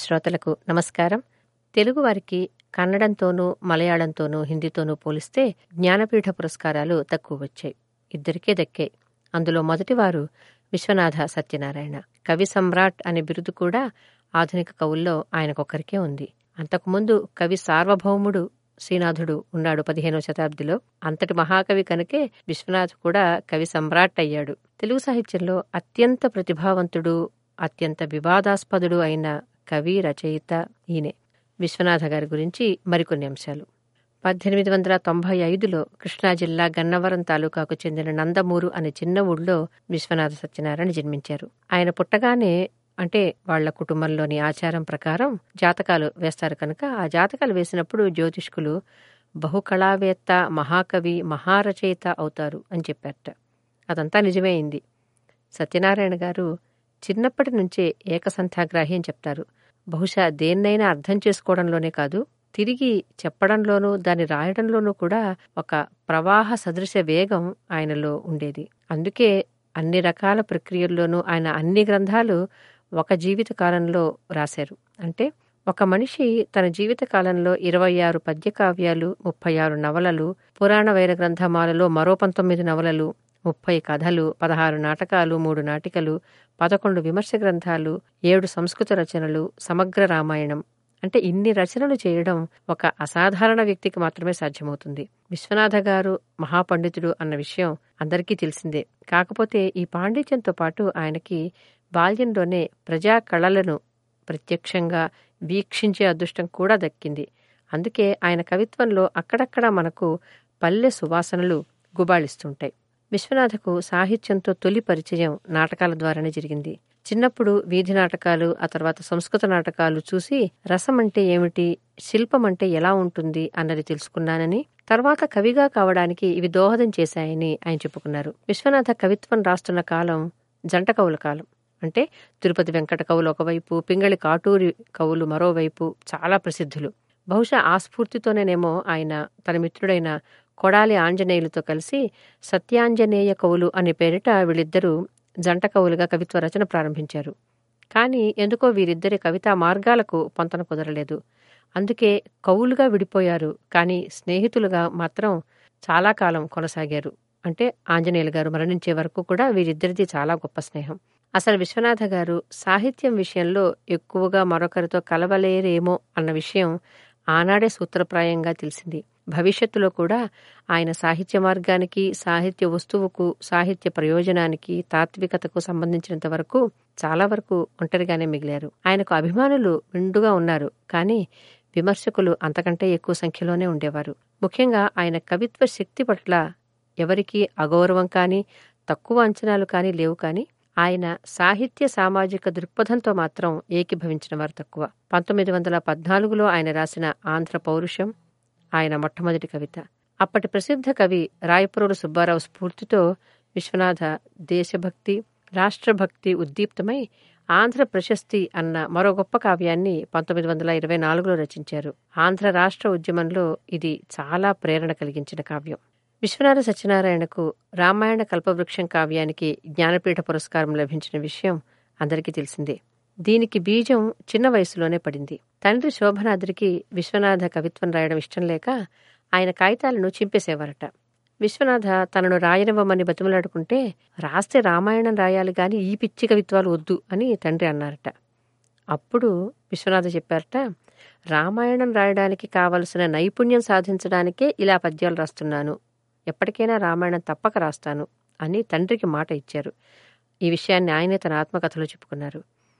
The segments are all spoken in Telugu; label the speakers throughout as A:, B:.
A: శ్రోతలకు నమస్కారం తెలుగువారికి కన్నడంతోనూ మలయాళంతోనూ హిందీతోనూ పోలిస్తే జ్ఞానపీఠ పురస్కారాలు తక్కువ వచ్చాయి ఇద్దరికే దక్కాయి అందులో మొదటివారు విశ్వనాథ సత్యనారాయణ కవి సమ్రాట్ అనే బిరుదు కూడా ఆధునిక కవుల్లో ఆయనకొక్కరికే ఉంది అంతకుముందు కవి సార్వభౌముడు శ్రీనాథుడు ఉన్నాడు పదిహేనవ శతాబ్దిలో అంతటి మహాకవి కనుకే విశ్వనాథ్ కూడా కవి సమ్రాట్ అయ్యాడు తెలుగు సాహిత్యంలో అత్యంత ప్రతిభావంతుడు అత్యంత వివాదాస్పదుడు అయిన కవి రచయిత ఈయనే విశ్వనాథ గారి గురించి మరికొన్ని అంశాలు పద్దెనిమిది వందల తొంభై ఐదులో కృష్ణా జిల్లా గన్నవరం తాలూకాకు చెందిన నందమూరు అనే చిన్న ఊళ్ళో విశ్వనాథ సత్యనారాయణ జన్మించారు ఆయన పుట్టగానే అంటే వాళ్ల కుటుంబంలోని ఆచారం ప్రకారం జాతకాలు వేస్తారు కనుక ఆ జాతకాలు వేసినప్పుడు జ్యోతిష్కులు బహుకళావేత్త మహాకవి మహారచయిత అవుతారు అని చెప్పారట అదంతా నిజమే అయింది సత్యనారాయణ గారు చిన్నప్పటి నుంచే ఏకసంఖ్యాగ్రాహి అని చెప్తారు బహుశా దేన్నైనా అర్థం చేసుకోవడంలోనే కాదు తిరిగి చెప్పడంలోనూ దాన్ని రాయడంలోనూ కూడా ఒక ప్రవాహ సదృశ వేగం ఆయనలో ఉండేది అందుకే అన్ని రకాల ప్రక్రియల్లోనూ ఆయన అన్ని గ్రంథాలు ఒక జీవిత కాలంలో రాశారు అంటే ఒక మనిషి తన జీవిత కాలంలో ఇరవై ఆరు పద్యకావ్యాలు ముప్పై ఆరు నవలలు పురాణ వైర గ్రంథమాలలో మరో పంతొమ్మిది నవలలు ముప్పై కథలు పదహారు నాటకాలు మూడు నాటికలు పదకొండు విమర్శ గ్రంథాలు ఏడు సంస్కృత రచనలు సమగ్ర రామాయణం అంటే ఇన్ని రచనలు చేయడం ఒక అసాధారణ వ్యక్తికి మాత్రమే సాధ్యమవుతుంది విశ్వనాథ గారు మహాపండితుడు అన్న విషయం అందరికీ తెలిసిందే కాకపోతే ఈ పాండిత్యంతో పాటు ఆయనకి బాల్యంలోనే ప్రజా కళలను ప్రత్యక్షంగా వీక్షించే అదృష్టం కూడా దక్కింది అందుకే ఆయన కవిత్వంలో అక్కడక్కడ మనకు పల్లె సువాసనలు గుబాళిస్తుంటాయి విశ్వనాథకు సాహిత్యంతో తొలి పరిచయం నాటకాల ద్వారానే జరిగింది చిన్నప్పుడు వీధి నాటకాలు ఆ తర్వాత సంస్కృత నాటకాలు చూసి రసం అంటే ఏమిటి శిల్పం అంటే ఎలా ఉంటుంది అన్నది తెలుసుకున్నానని తర్వాత కవిగా కావడానికి ఇవి దోహదం చేశాయని ఆయన చెప్పుకున్నారు విశ్వనాథ కవిత్వం రాస్తున్న కాలం జంట కవుల కాలం అంటే తిరుపతి వెంకట కవులు ఒకవైపు పింగళి కాటూరి కవులు మరోవైపు చాలా ప్రసిద్ధులు బహుశా ఆ స్ఫూర్తితోనేనేమో ఆయన తన మిత్రుడైన కొడాలి ఆంజనేయులతో కలిసి సత్యాంజనేయ కవులు అనే పేరిట వీళ్ళిద్దరూ జంట కవులుగా కవిత్వ రచన ప్రారంభించారు కానీ ఎందుకో వీరిద్దరి కవితా మార్గాలకు పొంతన కుదరలేదు అందుకే కవులుగా విడిపోయారు కానీ స్నేహితులుగా మాత్రం చాలా కాలం కొనసాగారు అంటే ఆంజనేయులు గారు మరణించే వరకు కూడా వీరిద్దరిది చాలా గొప్ప స్నేహం అసలు విశ్వనాథ గారు సాహిత్యం విషయంలో ఎక్కువగా మరొకరితో కలవలేరేమో అన్న విషయం ఆనాడే సూత్రప్రాయంగా తెలిసింది భవిష్యత్తులో కూడా ఆయన సాహిత్య మార్గానికి సాహిత్య వస్తువుకు సాహిత్య ప్రయోజనానికి తాత్వికతకు సంబంధించినంత వరకు చాలా వరకు ఒంటరిగానే మిగిలారు ఆయనకు అభిమానులు నిండుగా ఉన్నారు కానీ విమర్శకులు అంతకంటే ఎక్కువ సంఖ్యలోనే ఉండేవారు ముఖ్యంగా ఆయన కవిత్వ శక్తి పట్ల ఎవరికీ అగౌరవం కానీ తక్కువ అంచనాలు కానీ లేవు కానీ ఆయన సాహిత్య సామాజిక దృక్పథంతో మాత్రం ఏకీభవించిన వారు తక్కువ పంతొమ్మిది వందల పద్నాలుగులో ఆయన రాసిన ఆంధ్ర పౌరుషం ఆయన మొట్టమొదటి కవిత అప్పటి ప్రసిద్ధ కవి రాయపురోలు సుబ్బారావు స్ఫూర్తితో విశ్వనాథ దేశభక్తి రాష్ట్రభక్తి ఉద్దీప్తమై ఆంధ్ర ప్రశస్తి అన్న మరో గొప్ప కావ్యాన్ని పంతొమ్మిది వందల ఇరవై నాలుగులో రచించారు ఆంధ్ర రాష్ట్ర ఉద్యమంలో ఇది చాలా ప్రేరణ కలిగించిన కావ్యం విశ్వనాథ సత్యనారాయణకు రామాయణ కల్పవృక్షం కావ్యానికి జ్ఞానపీఠ పురస్కారం లభించిన విషయం అందరికీ తెలిసిందే దీనికి బీజం చిన్న వయసులోనే పడింది తండ్రి శోభనాద్రికి విశ్వనాథ కవిత్వం రాయడం ఇష్టం లేక ఆయన కాగితాలను చింపేసేవారట విశ్వనాథ తనను రాయనివ్వమని బతిమలాడుకుంటే రాస్తే రామాయణం రాయాలి గాని ఈ పిచ్చి కవిత్వాలు వద్దు అని తండ్రి అన్నారట అప్పుడు విశ్వనాథ చెప్పారట రామాయణం రాయడానికి కావలసిన నైపుణ్యం సాధించడానికే ఇలా పద్యాలు రాస్తున్నాను ఎప్పటికైనా రామాయణం తప్పక రాస్తాను అని తండ్రికి మాట ఇచ్చారు ఈ విషయాన్ని ఆయనే తన ఆత్మకథలో చెప్పుకున్నారు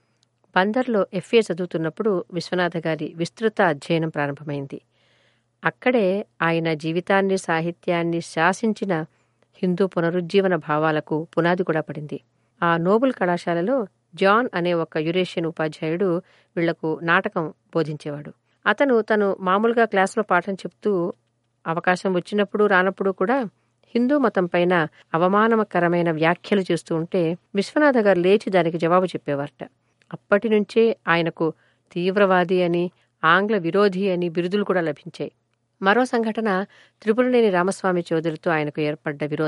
A: బందర్లో ఎఫ్ఏ చదువుతున్నప్పుడు విశ్వనాథ గారి విస్తృత అధ్యయనం ప్రారంభమైంది అక్కడే ఆయన జీవితాన్ని సాహిత్యాన్ని శాసించిన హిందూ పునరుజ్జీవన భావాలకు పునాది కూడా పడింది ఆ నోబుల్ కళాశాలలో జాన్ అనే ఒక యురేషియన్ ఉపాధ్యాయుడు వీళ్లకు నాటకం బోధించేవాడు అతను తను మామూలుగా క్లాసులో పాఠం చెప్తూ అవకాశం వచ్చినప్పుడు రానప్పుడు కూడా హిందూ మతం పైన అవమానకరమైన వ్యాఖ్యలు చేస్తూ ఉంటే విశ్వనాథ గారు లేచి దానికి జవాబు చెప్పేవారట అప్పటి నుంచే ఆయనకు తీవ్రవాది అని ఆంగ్ల విరోధి అని బిరుదులు కూడా లభించాయి మరో సంఘటన త్రిపురనేని రామస్వామి చౌదరితో ఆయనకు ఏర్పడ్డ విరోధం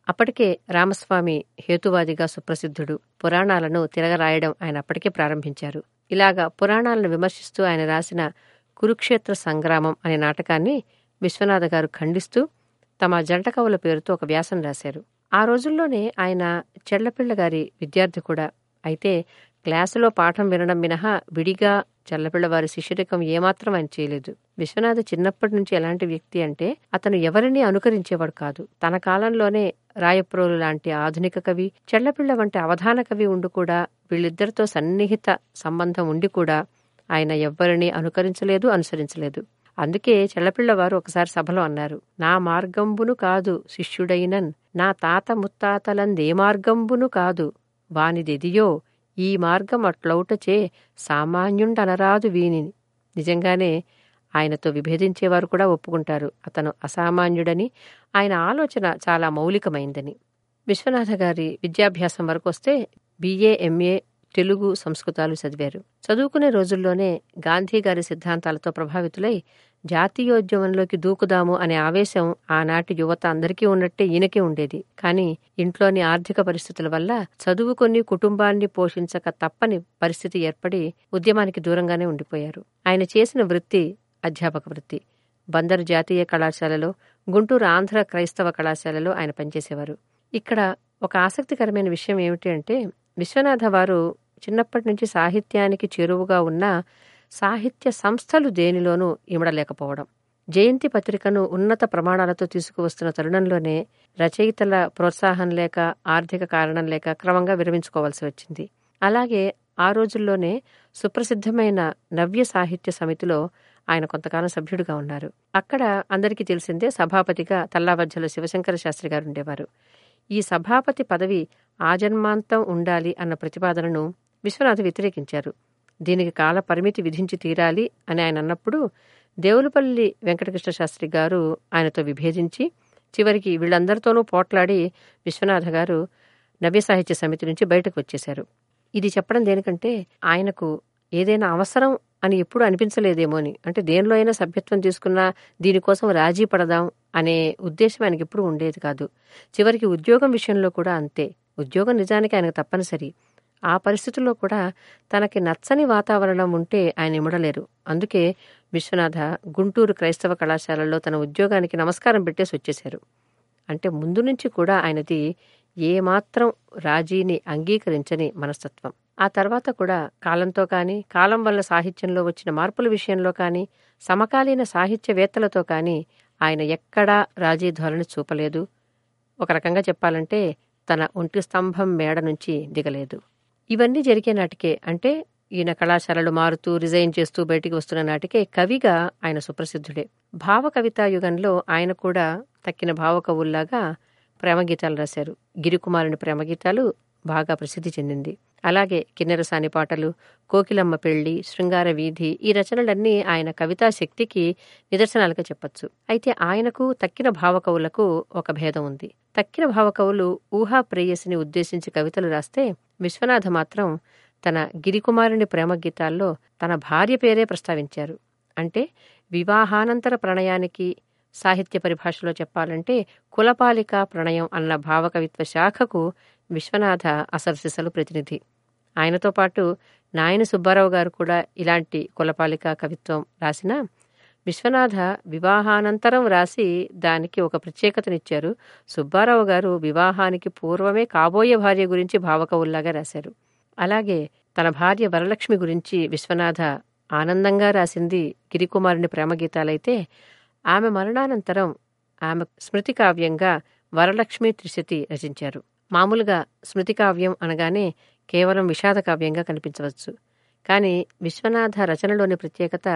A: అప్పటికే రామస్వామి హేతువాదిగా సుప్రసిద్ధుడు పురాణాలను తిరగరాయడం ఆయన అప్పటికే ప్రారంభించారు ఇలాగా పురాణాలను విమర్శిస్తూ ఆయన రాసిన కురుక్షేత్ర సంగ్రామం అనే నాటకాన్ని విశ్వనాథ గారు ఖండిస్తూ తమ జంట కవుల పేరుతో ఒక వ్యాసం రాశారు ఆ రోజుల్లోనే ఆయన చెళ్లపిళ్ల గారి విద్యార్థి కూడా అయితే క్లాసులో పాఠం వినడం మినహా విడిగా చల్లపిళ్ల వారి శిష్యరికం ఏమాత్రం ఆయన చేయలేదు విశ్వనాథ చిన్నప్పటి నుంచి ఎలాంటి వ్యక్తి అంటే అతను ఎవరిని అనుకరించేవాడు కాదు తన కాలంలోనే రాయప్రోలు లాంటి ఆధునిక కవి చెళ్లపిళ్ల వంటి అవధాన కవి ఉండి కూడా వీళ్ళిద్దరితో సన్నిహిత సంబంధం ఉండి కూడా ఆయన ఎవ్వరిని అనుకరించలేదు అనుసరించలేదు అందుకే చెల్లపిల్లవారు ఒకసారి సభలో అన్నారు నా మార్గంబును కాదు శిష్యుడైనన్ నా తాత ముత్తాతలందే మార్గంబును కాదు వానిదెదియో ఈ మార్గం అట్లౌటచే సామాన్యుండనరాదు వీనిని నిజంగానే ఆయనతో విభేదించేవారు కూడా ఒప్పుకుంటారు అతను అసామాన్యుడని ఆయన ఆలోచన చాలా మౌలికమైందని విశ్వనాథ గారి విద్యాభ్యాసం వరకు వస్తే బిఏ ఎంఏ తెలుగు సంస్కృతాలు చదివారు చదువుకునే రోజుల్లోనే గాంధీ గారి సిద్ధాంతాలతో ప్రభావితులై జాతీయోద్యమంలోకి దూకుదాము అనే ఆవేశం ఆనాటి యువత అందరికీ ఉన్నట్టే ఈయనకే ఉండేది కానీ ఇంట్లోని ఆర్థిక పరిస్థితుల వల్ల చదువుకొని కుటుంబాన్ని పోషించక తప్పని పరిస్థితి ఏర్పడి ఉద్యమానికి దూరంగానే ఉండిపోయారు ఆయన చేసిన వృత్తి అధ్యాపక వృత్తి బందరు జాతీయ కళాశాలలో గుంటూరు ఆంధ్ర క్రైస్తవ కళాశాలలో ఆయన పనిచేసేవారు ఇక్కడ ఒక ఆసక్తికరమైన విషయం ఏమిటి అంటే విశ్వనాథ వారు చిన్నప్పటి నుంచి సాహిత్యానికి చేరువుగా ఉన్న సాహిత్య సంస్థలు దేనిలోనూ ఇమడలేకపోవడం జయంతి పత్రికను ఉన్నత ప్రమాణాలతో తీసుకువస్తున్న తరుణంలోనే రచయితల ప్రోత్సాహం లేక ఆర్థిక కారణం లేక క్రమంగా విరమించుకోవాల్సి వచ్చింది అలాగే ఆ రోజుల్లోనే సుప్రసిద్ధమైన నవ్య సాహిత్య సమితిలో ఆయన కొంతకాలం సభ్యుడిగా ఉన్నారు అక్కడ అందరికీ తెలిసిందే సభాపతిగా తల్లావజ్జల శివశంకర శాస్త్రి గారు ఉండేవారు ఈ సభాపతి పదవి ఆజన్మాంతం ఉండాలి అన్న ప్రతిపాదనను విశ్వనాథ్ వ్యతిరేకించారు దీనికి కాల పరిమితి విధించి తీరాలి అని ఆయన అన్నప్పుడు దేవులపల్లి వెంకటకృష్ణ శాస్త్రి గారు ఆయనతో విభేదించి చివరికి వీళ్ళందరితోనూ పోట్లాడి విశ్వనాథ గారు నవ్య సాహిత్య సమితి నుంచి బయటకు వచ్చేశారు ఇది చెప్పడం దేనికంటే ఆయనకు ఏదైనా అవసరం అని ఎప్పుడు అనిపించలేదేమో అని అంటే దేనిలో అయినా సభ్యత్వం తీసుకున్నా దీనికోసం రాజీ పడదాం అనే ఉద్దేశం ఆయనకి ఎప్పుడు ఉండేది కాదు చివరికి ఉద్యోగం విషయంలో కూడా అంతే ఉద్యోగం నిజానికి ఆయనకు తప్పనిసరి ఆ పరిస్థితుల్లో కూడా తనకి నచ్చని వాతావరణం ఉంటే ఆయన ఇమడలేరు అందుకే విశ్వనాథ గుంటూరు క్రైస్తవ కళాశాలలో తన ఉద్యోగానికి నమస్కారం పెట్టేసి వచ్చేశారు అంటే ముందు నుంచి కూడా ఆయనది ఏమాత్రం రాజీని అంగీకరించని మనస్తత్వం ఆ తర్వాత కూడా కాలంతో కానీ కాలం వల్ల సాహిత్యంలో వచ్చిన మార్పుల విషయంలో కానీ సమకాలీన సాహిత్యవేత్తలతో కానీ ఆయన ఎక్కడా రాజీ ధోరణి చూపలేదు ఒక రకంగా చెప్పాలంటే తన ఒంటి స్తంభం మేడ నుంచి దిగలేదు ఇవన్నీ జరిగే నాటికే అంటే ఈయన కళాశాలలు మారుతూ రిజైన్ చేస్తూ బయటికి వస్తున్న నాటికే కవిగా ఆయన సుప్రసిద్ధుడే భావ కవితా యుగంలో ఆయన కూడా తక్కిన భావకవుల్లాగా ప్రేమగీతాలు రాశారు గిరికుమారుని ప్రేమగీతాలు బాగా ప్రసిద్ధి చెందింది అలాగే కిన్నెరసాని పాటలు కోకిలమ్మ పెళ్లి శృంగార వీధి ఈ రచనలన్నీ ఆయన కవితా శక్తికి నిదర్శనాలుగా చెప్పొచ్చు అయితే ఆయనకు తక్కిన భావకవులకు ఒక భేదం ఉంది తక్కిన భావకవులు ఊహా ప్రేయసిని ఉద్దేశించి కవితలు రాస్తే విశ్వనాథ మాత్రం తన గిరికుమారుని ప్రేమ గీతాల్లో తన భార్య పేరే ప్రస్తావించారు అంటే వివాహానంతర ప్రణయానికి సాహిత్య పరిభాషలో చెప్పాలంటే కులపాలిక ప్రణయం అన్న భావకవిత్వ శాఖకు విశ్వనాథ అసర్సిసలు ప్రతినిధి ఆయనతో పాటు నాయన సుబ్బారావు గారు కూడా ఇలాంటి కులపాలిక కవిత్వం రాసిన విశ్వనాథ వివాహానంతరం రాసి దానికి ఒక ప్రత్యేకతనిచ్చారు సుబ్బారావు గారు వివాహానికి పూర్వమే కాబోయే భార్య గురించి భావకవుల్లాగా రాశారు అలాగే తన భార్య వరలక్ష్మి గురించి విశ్వనాథ ఆనందంగా రాసింది గిరికుమారుని ప్రేమగీతాలైతే ఆమె మరణానంతరం ఆమె స్మృతి కావ్యంగా వరలక్ష్మి త్రిశతి రచించారు మామూలుగా స్మృతి కావ్యం అనగానే కేవలం విషాద కావ్యంగా కనిపించవచ్చు కానీ విశ్వనాథ రచనలోని ప్రత్యేకత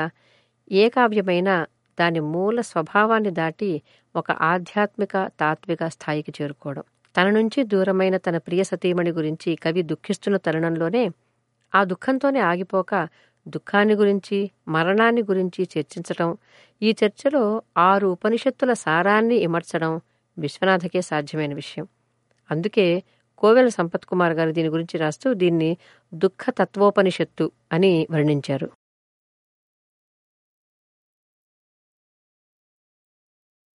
A: ఏ కావ్యమైనా దాని మూల స్వభావాన్ని దాటి ఒక ఆధ్యాత్మిక తాత్విక స్థాయికి చేరుకోవడం తన నుంచి దూరమైన తన ప్రియ సతీమణి గురించి కవి దుఃఖిస్తున్న తరుణంలోనే ఆ దుఃఖంతోనే ఆగిపోక దుఃఖాన్ని గురించి మరణాన్ని గురించి చర్చించటం ఈ చర్చలో ఆరు ఉపనిషత్తుల సారాన్ని ఇమర్చడం విశ్వనాథకే సాధ్యమైన విషయం అందుకే కోవెల సంపత్ కుమార్ గారు దీని గురించి రాస్తూ దీన్ని దుఃఖ తత్వోపనిషత్తు అని వర్ణించారు